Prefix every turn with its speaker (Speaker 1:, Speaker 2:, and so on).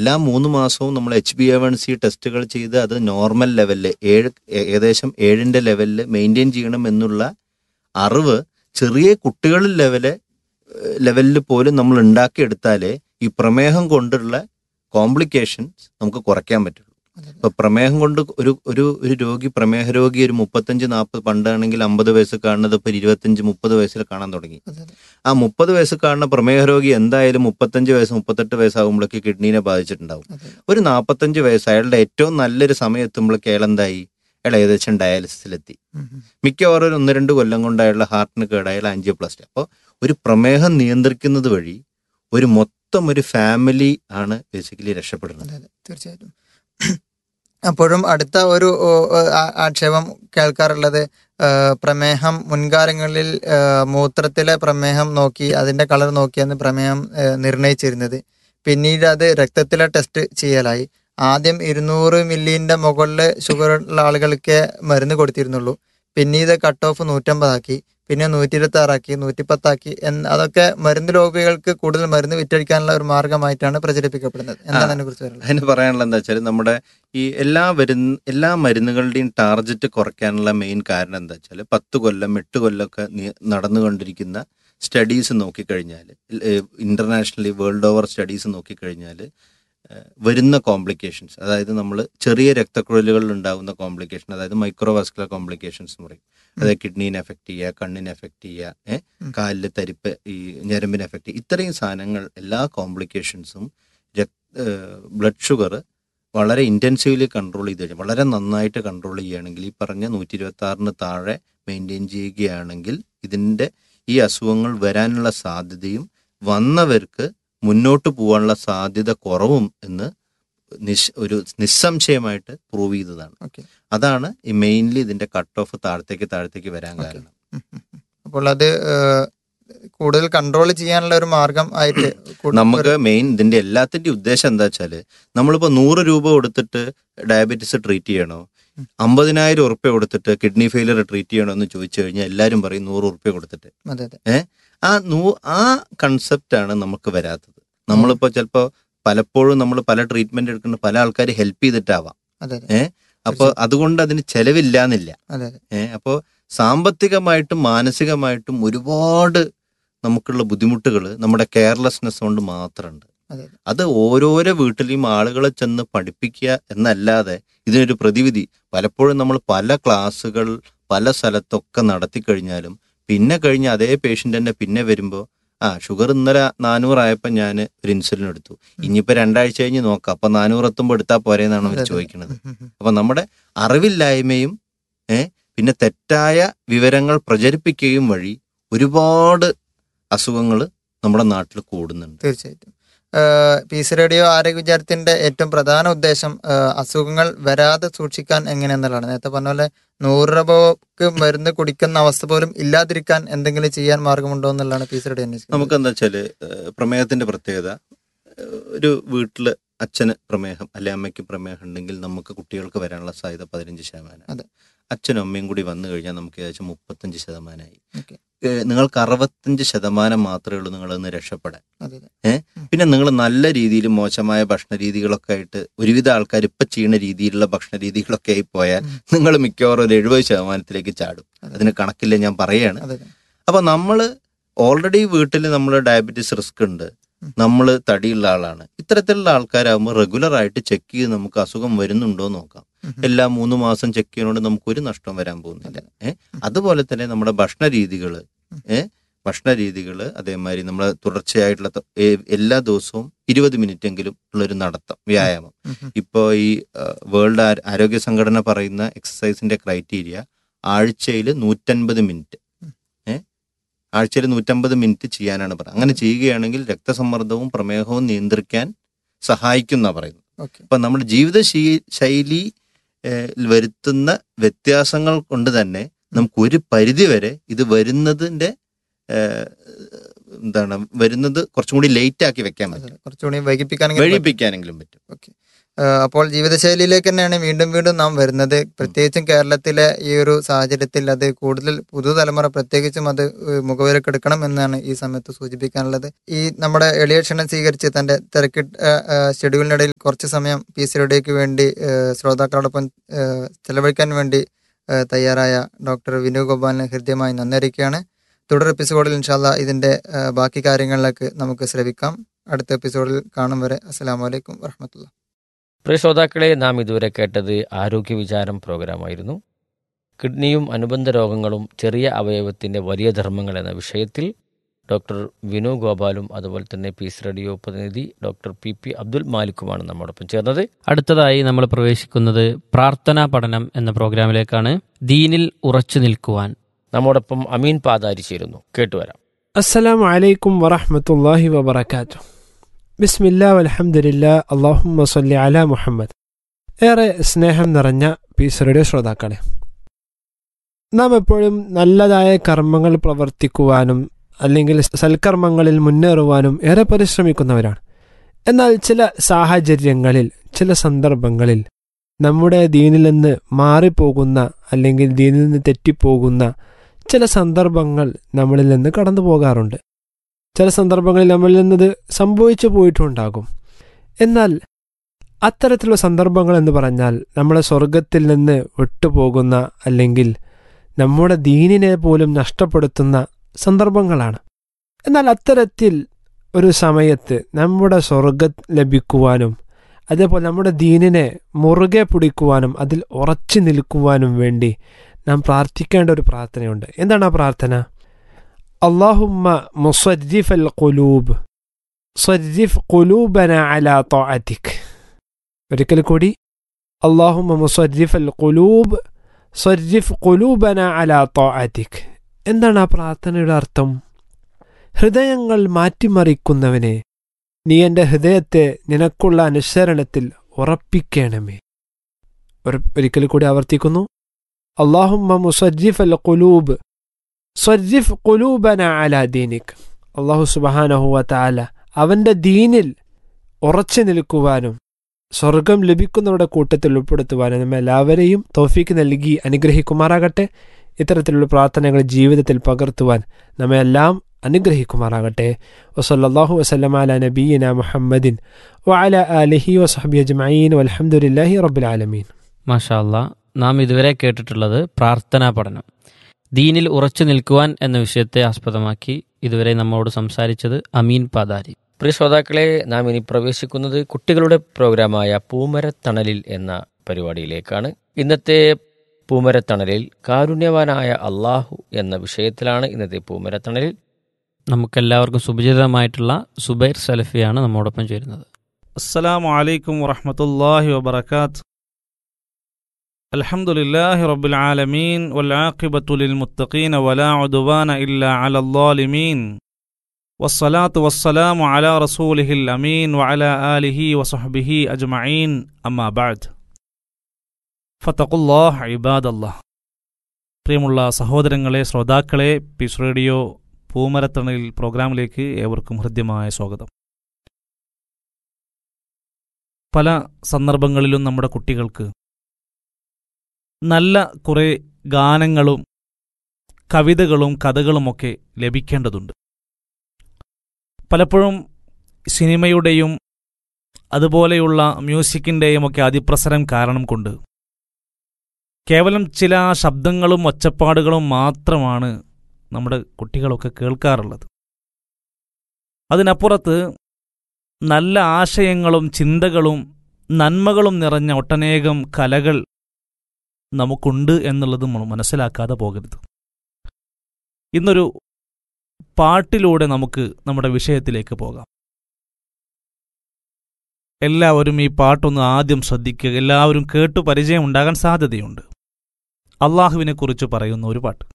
Speaker 1: എല്ലാ മൂന്ന് മാസവും നമ്മൾ H B A one C ടെസ്റ്റുകൾ ചെയ്ത് അത് നോർമൽ ലെവലിൽ ഏഴ് ഏ- ഏകദേശം ഏഴിൻ്റെ ലെവലിൽ മെയിൻറ്റെയിൻ ചെയ്യണം എന്നുള്ള അറിവ് ചെറിയ കുട്ടികളിൽ ലെവല് ലെവലിൽ പോലും നമ്മൾ ഉണ്ടാക്കിയെടുത്താലേ ഈ പ്രമേഹം കൊണ്ടുള്ള കോംപ്ലിക്കേഷൻസ് നമുക്ക് കുറയ്ക്കാൻ പറ്റുള്ളൂ ഇപ്പൊ പ്രമേഹം കൊണ്ട് ഒരു ഒരു ഒരു രോഗി പ്രമേഹ രോഗി ഒരു മുപ്പത്തഞ്ച് നാൽപ്പത് പണ്ടാണെങ്കിൽ അമ്പത് വയസ്സ് കാണുന്നത് ഇപ്പൊ ഇരുപത്തഞ്ച് മുപ്പത് വയസ്സിൽ കാണാൻ തുടങ്ങി
Speaker 2: അതെ, അതെ.
Speaker 1: ആ മുപ്പത് വയസ്സ് കാണുന്ന പ്രമേഹ രോഗി എന്തായാലും മുപ്പത്തഞ്ച് വയസ്സ് മുപ്പത്തെട്ട് വയസ്സാകുമ്പോഴേക്ക് കിഡ്നീനെ ബാധിച്ചിട്ടുണ്ടാവും
Speaker 2: അതെ.
Speaker 1: ഒരു നാൽപ്പത്തഞ്ച് വയസ്സ് അയാളുടെ ഏറ്റവും നല്ലൊരു സമയം എത്തുമ്പോഴേക്ക് അയാൾ എന്തായി അയാൾ ഏകദേശം ഡയാലിസിസിലെത്തി
Speaker 2: ഉം, ഉം.
Speaker 1: മിക്കവാറും ഒരു ഒന്ന് രണ്ട് കൊല്ലം കൊണ്ട് അയാളുടെ ഹാർട്ടിന് കേട് അയാൾ ആൻജിയോപ്ലാസ്റ്റി അപ്പോൾ ഒരു പ്രമേഹം നിയന്ത്രിക്കുന്നത് വഴി ഒരു മൊത്തം ഒരു ഫാമിലി ആണ് ബേസിക്കലി രക്ഷപ്പെടുന്നത്
Speaker 2: അതെ അതെ തീർച്ചയായിട്ടും അപ്പോഴും അടുത്ത ഒരു ഓ, ഓ, ആ- ആക്ഷേപം കേൾക്കാറുള്ളത് ആ, പ്രമേഹം മുൻകാലങ്ങളിൽ ആ, മൂത്രത്തിലെ പ്രമേഹം നോക്കി അതിന്റെ കളർ നോക്കിയാണ് പ്രമേഹം ആ, നിർണയിച്ചിരുന്നത് പിന്നീട് അത് രക്തത്തിലെ ടെസ്റ്റ് ചെയ്യലായി ആദ്യം ഇരുന്നൂറ് മില്ലിന്റെ മുകളിൽ ഷുഗർ ഉള്ള ആളുകൾക്ക് മരുന്ന് കൊടുത്തിരുന്നുള്ളൂ പിന്നീട് കട്ട് ഓഫ് നൂറ്റമ്പതാക്കി പിന്നെ നൂറ്റി ഇരുപത്തി ആറാക്കി നൂറ്റിപ്പത്താക്കി എന്ന് അതൊക്കെ മരുന്ന് രോഗികൾക്ക് കൂടുതൽ മരുന്ന് വിറ്റഴിക്കാനുള്ള ഒരു മാർഗമായിട്ടാണ് പ്രചരിപ്പിക്കപ്പെടുന്നത് എന്താണ് അതിനെ കുറിച്ച് പറയുന്നത്
Speaker 1: അതിന് പറയാനുള്ള എന്താ വെച്ചാൽ നമ്മുടെ ഈ എല്ലാ വരുന്ന എല്ലാ മരുന്നുകളുടെയും ടാർജറ്റ് കുറയ്ക്കാനുള്ള മെയിൻ കാരണം എന്താ വെച്ചാൽ പത്ത് കൊല്ലം എട്ട് കൊല്ലമൊക്കെ നി- നടന്നുകൊണ്ടിരിക്കുന്ന സ്റ്റഡീസ് നോക്കിക്കഴിഞ്ഞാൽ ഇന്റർനാഷണലി വേൾഡ് ഓവർ സ്റ്റഡീസ് നോക്കിക്കഴിഞ്ഞാൽ വരുന്ന കോംപ്ലിക്കേഷൻസ് അതായത് നമ്മൾ ചെറിയ രക്തക്കുഴലുകളിൽ ഉണ്ടാകുന്ന കോംപ്ലിക്കേഷൻ അതായത് മൈക്രോവാസ്കുലർ കോംപ്ലിക്കേഷൻസ് എന്ന് പറയും അതായത് കിഡ്നീനെ എഫക്ട് ചെയ്യുക കണ്ണിനെ എഫക്ട് ചെയ്യുക ഏഹ്
Speaker 2: ഉം.
Speaker 1: കാലിൽ തരിപ്പ് ഈ ഞരമ്പിനെ എഫക്ട് ചെയ്യുക ഇത്രയും സാധനങ്ങൾ എല്ലാ കോംപ്ലിക്കേഷൻസും ബ്ലഡ് ഷുഗർ വളരെ ഇൻറ്റൻസീവ്ലി കൺട്രോൾ ചെയ്ത് കഴിഞ്ഞാൽ വളരെ നന്നായിട്ട് കൺട്രോൾ ചെയ്യുകയാണെങ്കിൽ ഈ പറഞ്ഞ നൂറ്റി ഇരുപത്തി ആറിന് താഴെ മെയിൻറ്റെയിൻ ചെയ്യുകയാണെങ്കിൽ ഇതിൻ്റെ ഈ അസുഖങ്ങൾ വരാനുള്ള സാധ്യതയും വന്നവർക്ക് മുന്നോട്ട് പോകാനുള്ള സാധ്യത കുറവും എന്ന് നിശ് ഒരു നിസ്സംശയമായിട്ട് പ്രൂവ് ചെയ്തതാണ്
Speaker 2: ഓക്കെ
Speaker 1: അതാണ് ഈ മെയിൻലി ഇതിന്റെ കട്ട് ഓഫ് താഴത്തേക്ക് താഴത്തേക്ക് വരാൻ
Speaker 2: Okay.
Speaker 1: കാരണം
Speaker 2: അപ്പോൾ അത് ഏഹ്, കൂടുതൽ കൺട്രോൾ ചെയ്യാനുള്ള ഒരു മാർഗം ആയിട്ട് കൂടുതൽ
Speaker 1: നമുക്ക് മെയിൻ ഇതിന്റെ എല്ലാത്തിന്റെ ഉദ്ദേശം എന്താ വെച്ചാല് നമ്മളിപ്പോ നൂറ് രൂപ കൊടുത്തിട്ട് ഡയബറ്റീസ് ട്രീറ്റ് ചെയ്യണോ
Speaker 2: ഉം.
Speaker 1: അമ്പതിനായിരം ഉറുപ്പ്യ കൊടുത്തിട്ട് കിഡ്നി ഫെയിലിയർ ട്രീറ്റ് ചെയ്യണോ എന്ന് ചോദിച്ചു കഴിഞ്ഞാൽ എല്ലാവരും പറയും നൂറ് ഉറുപ്പ്യ കൊടുത്തിട്ട്
Speaker 2: അതെ അതെ
Speaker 1: ആ നൂ ആ കൺസെപ്റ്റ് ആണ് നമുക്ക് വരാത്തത് നമ്മളിപ്പോ ചിലപ്പോ പലപ്പോഴും നമ്മൾ പല ട്രീറ്റ്മെന്റ് എടുക്കുന്ന പല ആൾക്കാർ ഹെൽപ്പ് ചെയ്തിട്ടാവാം
Speaker 2: അതെ അതെ
Speaker 1: അപ്പോൾ അതുകൊണ്ട് അതിന് ചെലവില്ല എന്നില്ല
Speaker 2: അതെ അതെ
Speaker 1: ഏഹ് അപ്പോൾ സാമ്പത്തികമായിട്ടും മാനസികമായിട്ടും ഒരുപാട് നമുക്കുള്ള ബുദ്ധിമുട്ടുകൾ നമ്മുടെ കെയർലെസ്നെസ് കൊണ്ട് മാത്രമുണ്ട്
Speaker 2: അതെ അതെ
Speaker 1: അത് ഓരോരോ വീട്ടിലെയും ആളുകളെ ചെന്ന് പഠിപ്പിക്കുക എന്നല്ലാതെ ഇതിനൊരു പ്രതിവിധി പലപ്പോഴും നമ്മൾ പല ക്ലാസ്സുകൾ പല സ്ഥലത്തൊക്കെ നടത്തി കഴിഞ്ഞാലും പിന്നെ കഴിഞ്ഞ് അതേ പേഷ്യൻ്റ് തന്നെ പിന്നെ വരുമ്പോൾ ആ ഷുഗർ ഇന്നലെ നാനൂറായപ്പോൾ ഞാൻ ഒരു ഇൻസുലിൻ എടുത്തു ഇനിയിപ്പോൾ രണ്ടാഴ്ച കഴിഞ്ഞ് നോക്കാം അപ്പം നാനൂറ് എത്തുമ്പോൾ എടുത്താൽ പോരേന്നാണ് അവർ
Speaker 2: അതെ, അതെ.
Speaker 1: ചോദിക്കുന്നത്
Speaker 2: ഉം, ഉം, ഉം.
Speaker 1: അപ്പൊ നമ്മുടെ അറിവില്ലായ്മയും ഏ പിന്നെ തെറ്റായ വിവരങ്ങൾ പ്രചരിപ്പിക്കുകയും വഴി ഒരുപാട് അസുഖങ്ങൾ നമ്മുടെ നാട്ടിൽ കൂടുന്നുണ്ട്
Speaker 2: തീർച്ചയായിട്ടും പീസ് റേഡിയോ ആരോഗ്യ വിചാരത്തിന്റെ ഏറ്റവും പ്രധാന ഉദ്ദേശം ഏഹ്, അസുഖങ്ങൾ വരാതെ സൂക്ഷിക്കാൻ എങ്ങനെയെന്നുള്ളതാണ് നേരത്തെ പറഞ്ഞ പോലെ നൂറ് രൂപക്ക് മരുന്ന് കുടിക്കുന്ന അവസ്ഥ പോലും ഇല്ലാതിരിക്കാൻ എന്തെങ്കിലും ചെയ്യാൻ മാർഗമുണ്ടോ എന്നുള്ളതാണ് പീസ് റേഡിയോ അന്വേഷിക്കുന്നത്
Speaker 1: നമുക്ക് എന്താ വെച്ചാല് ഏഹ്, പ്രമേഹത്തിന്റെ പ്രത്യേകത ഏഹ്, ഒരു വീട്ടില് അച്ഛന് പ്രമേഹം അല്ലെ അമ്മയ്ക്ക് പ്രമേഹം ഉണ്ടെങ്കിൽ നമുക്ക് കുട്ടികൾക്ക് വരാനുള്ള സാധ്യത പതിനഞ്ച് ശതമാനം
Speaker 2: അതെ.
Speaker 1: അച്ഛനും അമ്മയും കൂടി വന്നു കഴിഞ്ഞാൽ നമുക്ക് ഏകദേശം മുപ്പത്തഞ്ച് ശതമാനമായി
Speaker 2: ഓക്കെ
Speaker 1: ഏഹ്, നിങ്ങൾക്ക് അറുപത്തഞ്ച് ശതമാനം മാത്രമേ ഉള്ളൂ നിങ്ങളൊന്ന് രക്ഷപ്പെടാൻ
Speaker 2: അതെ അതെ
Speaker 1: പിന്നെ നിങ്ങൾ നല്ല രീതിയിൽ മോശമായ ഭക്ഷണ രീതികളൊക്കെ ആയിട്ട് ഒരുവിധ ആൾക്കാർ ഇപ്പൊ ചെയ്യുന്ന രീതിയിലുള്ള ഭക്ഷണ രീതികളൊക്കെ ആയി പോയാൽ
Speaker 2: ഉം.
Speaker 1: നിങ്ങൾ മിക്കവാറും ഒരു എഴുപത് ശതമാനത്തിലേക്ക് ചാടും
Speaker 2: അതെ.
Speaker 1: അതിന് കണക്കില്ല ഞാൻ പറയാണ്
Speaker 2: അതെ അതെ
Speaker 1: അപ്പൊ നമ്മൾ ഓൾറെഡി വീട്ടിൽ നമ്മൾ ഡയബറ്റീസ് റിസ്ക് ഉണ്ട്
Speaker 2: ഉം.
Speaker 1: നമ്മൾ തടിയുള്ള ആളാണ് ഇത്തരത്തിലുള്ള ആൾക്കാരാകുമ്പോൾ റെഗുലർ ആയിട്ട് ചെക്ക് ചെയ്ത് നമുക്ക് അസുഖം വരുന്നുണ്ടോ എന്ന് നോക്കാം
Speaker 2: ഉം, ഉം.
Speaker 1: എല്ലാ മൂന്ന് മാസം ചെക്ക് ചെയ്യുന്നതുകൊണ്ട് നമുക്ക് ഒരു നഷ്ടം വരാൻ പോകുന്നില്ല ഏഹ് അതുപോലെ തന്നെ നമ്മുടെ ഭക്ഷണ രീതികൾ
Speaker 2: ഉം.
Speaker 1: ഏഹ് ഭക്ഷണ രീതികൾ അതേമാതിരി നമ്മൾ തുടർച്ചയായിട്ടുള്ള ത- ഏ- എല്ലാ ദിവസവും ഇരുപത് മിനിറ്റ് എങ്കിലും ഉള്ളൊരു നടത്തം വ്യായാമം
Speaker 2: ഉം, ഉം.
Speaker 1: ഇപ്പോൾ ഈ വേൾഡ് ആരോഗ്യ സംഘടന പറയുന്ന എക്സസൈസിന്റെ ക്രൈറ്റീരിയ ആഴ്ചയിൽ നൂറ്റൻപത് മിനിറ്റ്
Speaker 2: ഉം.
Speaker 1: ഏഹ് ആഴ്ചയിൽ നൂറ്റമ്പത് മിനിറ്റ് ചെയ്യാനാണ് പറയുന്നത് അങ്ങനെ ചെയ്യുകയാണെങ്കിൽ രക്തസമ്മർദ്ദവും പ്രമേഹവും നിയന്ത്രിക്കാൻ സഹായിക്കുന്ന പറയുന്നത്
Speaker 2: ഓക്കെ
Speaker 1: അപ്പൊ നമ്മുടെ ജീവിത ശീ- ശൈലി ഏഹ്, വരുത്തുന്ന വ്യത്യാസങ്ങൾ കൊണ്ട് തന്നെ നമുക്ക് ഒരു പരിധി വരെ ഇത് വരുന്നതിന്റെ ഏഹ്, എന്താണ് വരുന്നത് കുറച്ചും കൂടി ലേറ്റ് ആക്കി വെക്കാൻ
Speaker 2: അതെ
Speaker 1: പറ്റും
Speaker 2: അതെ. കുറച്ചുകൂടി വൈകിപ്പിക്കാനെങ്കിൽ
Speaker 1: വഴിപ്പിക്കാനെങ്കിലും പറ്റും
Speaker 2: ഓക്കെ ഏഹ് അപ്പോൾ ജീവിതശൈലിയിലേക്ക് തന്നെയാണ് വീണ്ടും വീണ്ടും നാം വരുന്നത് പ്രത്യേകിച്ചും കേരളത്തിലെ ഈ ഒരു സാഹചര്യത്തിൽ അത് കൂടുതൽ പുതുതലമുറ പ്രത്യേകിച്ചും അത് ഏഹ് മുഖവിലക്കെടുക്കണം എന്നാണ് ഈ സമയത്ത് സൂചിപ്പിക്കാനുള്ളത് ഈ നമ്മുടെ എളിയ ക്ഷണം സ്വീകരിച്ച് തന്റെ തിരക്ക് ഷെഡ്യൂളിനിടയിൽ കുറച്ച് സമയം പി സി റേഡിയോയ്ക്ക് വേണ്ടി ഏഹ് ശ്രോതാക്കളോടൊപ്പം ഏഹ് ചെലവഴിക്കാൻ വേണ്ടി ഏഹ് തയ്യാറായ ഡോക്ടർ വിനു ഗോപാലിന് ഹൃദ്യമായി നന്ദി അറിയിക്കുകയാണ് തുടർ എപ്പിസോഡിൽ ഇൻഷാല്ല ഇതിന്റെ ഏഹ് ബാക്കി കാര്യങ്ങളിലേക്ക് നമുക്ക് ശ്രമിക്കാം അടുത്ത എപ്പിസോഡിൽ കാണും വരെ അസ്സലാമു അലൈക്കും വറഹമത്തുള്ള
Speaker 3: പ്രിയ ശ്രോതാക്കളെ നാം ഇതുവരെ കേട്ടത് ആരോഗ്യ വിചാരം പ്രോഗ്രാമായിരുന്നു കിഡ്നിയും അനുബന്ധ രോഗങ്ങളും ചെറിയ അവയവത്തിന്റെ വലിയ ധർമ്മങ്ങൾ എന്ന വിഷയത്തിൽ ഡോക്ടർ വിനു ഗോപാലും അതുപോലെ തന്നെ പീസ് റേഡിയോ പ്രതിനിധി ഡോക്ടർ പി പി അബ്ദുൽ മാലിക്കുമാണ് നമ്മോടൊപ്പം ചേർന്നത്
Speaker 4: അടുത്തതായി നമ്മൾ പ്രവേശിക്കുന്നത് പ്രാർത്ഥനാ പഠനം എന്ന പ്രോഗ്രാമിലേക്കാണ് ദീനിൽ ഉറച്ചു നിൽക്കുവാൻ
Speaker 3: നമ്മോടൊപ്പം അമീൻ പാതാരി ചേരുന്നു കേട്ടുവരാം
Speaker 5: السلام عليكم ورحمة الله وبركاته بسم الله والحمد لله اللهم صل على മുഹമ്മദ് ഏറെ സ്നേഹം നിറഞ്ഞ പീസ് റേഡിയോ ശ്രോതാക്കളെ നാം എപ്പോഴും നല്ലതായ കർമ്മങ്ങൾ പ്രവർത്തിക്കുവാനും അല്ലെങ്കിൽ സൽക്കർമ്മങ്ങളിൽ മുന്നേറുവാനും ഏറെ പരിശ്രമിക്കുന്നവരാണ് എന്നാൽ ചില സാഹചര്യങ്ങളിൽ ചില സന്ദർഭങ്ങളിൽ നമ്മുടെ ദീനിൽ നിന്ന് മാറിപ്പോകുന്ന അല്ലെങ്കിൽ ദീനിൽ നിന്ന് തെറ്റിപ്പോകുന്ന ചില സന്ദർഭങ്ങൾ നമ്മളിൽ നിന്ന് കടന്നു പോകാറുണ്ട് ചില സന്ദർഭങ്ങളിൽ നമ്മളിൽ നിന്നത് സംഭവിച്ചു പോയിട്ടുണ്ടാകും എന്നാൽ അത്തരത്തിലുള്ള സന്ദർഭങ്ങൾ എന്ന് പറഞ്ഞാൽ നമ്മളെ സ്വർഗത്തിൽ നിന്ന് വിട്ടുപോകുന്ന അല്ലെങ്കിൽ നമ്മുടെ ദീനിനെ പോലും നഷ്ടപ്പെടുത്തുന്ന സന്ദർഭങ്ങളാണ് എന്നാൽ അത്തരത്തിൽ ഒരു സമയത്ത് നമ്മുടെ സ്വർഗം ലഭിക്കുവാനും അതേപോലെ നമ്മുടെ ദീനിനെ മുറുകെ പിടിക്കുവാനും അതിൽ ഉറച്ചു നിൽക്കുവാനും വേണ്ടി നാം പ്രാർത്ഥിക്കേണ്ട ഒരു പ്രാർത്ഥനയുണ്ട് എന്താണ് ആ പ്രാർത്ഥന അള്ളാഹുമ്മ മുസരിഫ് അൽ ഖുലൂബ് സരിഫ് ഖുലൂബന അലാ ത്വാഅതിക് ഒരിക്കൽ കൂടി അള്ളാഹുമ്മ മുസരിഫ് അൽ ഖുലൂബ് സരിഫ് ഖുലൂബന അലാ ത്വാഅതിക് എന്താണ് ആ പ്രാർത്ഥനയുടെ അർത്ഥം ഹൃദയങ്ങൾ മാറ്റിമറിക്കുന്നവനെ നീ എൻ്റെ ഹൃദയത്തെ നിനക്കുള്ള അനുസരണത്തിൽ ഉറപ്പിക്കണമേ ഒരു ഒരിക്കൽ കൂടി ആവർത്തിക്കുന്നു അള്ളാഹുമ്മ മുസരിഫ് അൽ ഖുലൂബ് സരിഫ് ഖുലൂബന അലാ ദീനിക് അള്ളാഹു സുബഹാനഹുവ താല അവൻ്റെ ദീനിൽ ഉറച്ചു നിൽക്കുവാനും സ്വർഗം ലഭിക്കുന്നവരുടെ കൂട്ടത്തിൽ ഉൾപ്പെടുത്തുവാനും നമ്മെ എല്ലാവരെയും തോഫീക്ക് നൽകി അനുഗ്രഹിക്കുമാറാകട്ടെ ഇത്തരത്തിലുള്ള പ്രാർത്ഥനകൾ ജീവിതത്തിൽ പകർത്തുവാൻ നമ്മെ എല്ലാം അനുഗ്രഹിക്കുമാറാകട്ടെ വസല്ലാഹു വസ്ലം അല നബീന മുഹമ്മദിൻ വഅല ആലിഹി വസഹബി അജ്മഈൻ വൽഹംദുലില്ലാഹി റബ്ബിൽ ആലമീൻ
Speaker 4: മാഷാ അല്ലാ നാം ഇതുവരെ കേട്ടിട്ടുള്ളത് പ്രാർത്ഥനാ പഠനം ദീനിൽ ഉറച്ചു നിൽക്കുവാൻ എന്ന വിഷയത്തെ ആസ്പദമാക്കി ഇതുവരെ നമ്മോട് സംസാരിച്ചത് അമീൻ പാതാരി
Speaker 3: പ്രിയ ശ്രോതാക്കളെ നാം ഇനി പ്രവേശിക്കുന്നത് കുട്ടികളുടെ പ്രോഗ്രാമായ പൂമരത്തണലിൽ എന്ന പരിപാടിയിലേക്കാണ് ഇന്നത്തെ പൂമരത്തണലിൽ കാരുണ്യവാനായ അള്ളാഹു എന്ന വിഷയത്തിലാണ് ഇന്നത്തെ പൂമരത്തണലിൽ
Speaker 4: നമുക്കെല്ലാവർക്കും സുപരിചിതമായിട്ടുള്ള സുബൈർ സലഫിയാണ് നമ്മോടൊപ്പം ചേരുന്നത്
Speaker 6: السلام عليكم ورحمة الله وبركاته الحمد لله رب العالمين والعاقبة للمتقين ولا عدوان إلا على الظالمين والصلاة والسلام على رسوله الأمين وعلى آله وصحبه أجمعين أما بعد فاتقوا الله عباد الله പ്രിയമുള്ള സഹോദരങ്ങളെ ശ്രോതാക്കളെ പീസ് റേഡിയോ പൂമരത്തണലിൽ പ്രോഗ്രാമിലേക്ക് ഏവർക്കും ഹൃദ്യമായ സ്വാഗതം പല സന്ദർഭങ്ങളിലും നമ്മുടെ കുട്ടികൾക്ക് നല്ല കുറേ ഗാനങ്ങളും കവിതകളും കഥകളുമൊക്കെ ലഭിക്കേണ്ടതുണ്ട് പലപ്പോഴും സിനിമയുടെയും അതുപോലെയുള്ള മ്യൂസിക്കിൻ്റെയും ഒക്കെ അതിപ്രസരം കാരണം കൊണ്ട് കേവലം ചില ശബ്ദങ്ങളും ഒച്ചപ്പാടുകളും മാത്രമാണ് നമ്മുടെ കുട്ടികളൊക്കെ കേൾക്കാറുള്ളത് അതിനപ്പുറത്ത് നല്ല ആശയങ്ങളും ചിന്തകളും നന്മകളും നിറഞ്ഞ ഒട്ടനേകം കലകൾ നമുക്കുണ്ട് എന്നുള്ളത് നമ്മൾ മനസ്സിലാക്കാതെ പോകരുത് ഇന്നൊരു പാട്ടിലൂടെ നമുക്ക് നമ്മുടെ വിഷയത്തിലേക്ക് പോകാം എല്ലാവരും ഈ പാട്ടൊന്ന് ആദ്യം ശ്രദ്ധിക്കുക എല്ലാവരും കേട്ടു പരിചയം ഉണ്ടാകാൻ സാധ്യതയുണ്ട് അള്ളാഹുവിനെക്കുറിച്ച് പറയുന്ന ഒരു പാട്ട്